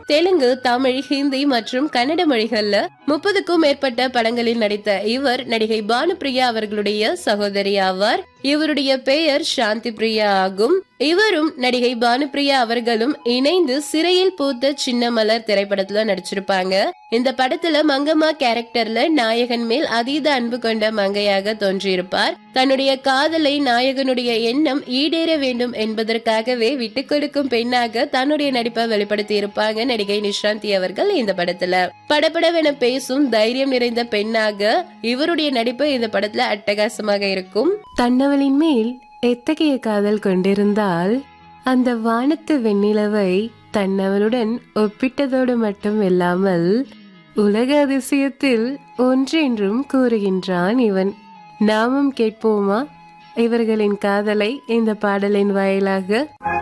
தெலுங்கு தமிழ் ஹிந்தி மற்றும் கன்னட மொழிகள்ல முப்பதுக்கும் மேற்பட்ட படங்களில் நடித்த இவர் நடிகை பானுபிரியா அவர்களுடைய சகோதரி ஆவார் இவருடைய பெயர் சாந்தி பிரியா ஆகும் இவரும் நடிகை பானுபிரியா அவர்களும் இணைந்து சிறையில் பூத்த சின்ன மலர் திரைப்படத்துல நடிச்சிருப்பாங்க இந்த படத்துல மங்கம்மா கேரக்டர்ல நாயகன் மேல் அதீத அன்பு கொண்ட மங்கையாக தோன்றியிருப்பார் தன்னுடைய காதலை நாயகனுடைய எண்ணம் ஈடேற வேண்டும் என்பதற்காகவே விட்டு கொடுக்கும் பெண்ணாக தன்னுடைய நடிப்பை வெளிப்படுத்தி இருப்பாங்க நடிகை நிஷாந்தி அவர்கள் இந்த படத்துல படபடவென பேசும் தைரியம் நிறைந்த பெண்ணாக இவருடைய நடிப்பு இந்த படத்துல அட்டகாசமாக இருக்கும் தன்னவளின் மேல் எத்தகைய காதல் கொண்டிருந்தால் அந்த வானத்து வெண்ணிலவை தன்னவளுடன் ஒப்பிட்டதோடு மட்டும் இல்லாமல் உலக அதிசயத்தில் ஒன்றென்றும் கூறுகின்றான் இவன் நாமும் கேட்போமா இவர்களின் காதலை இந்த பாடலின் வாயிலாக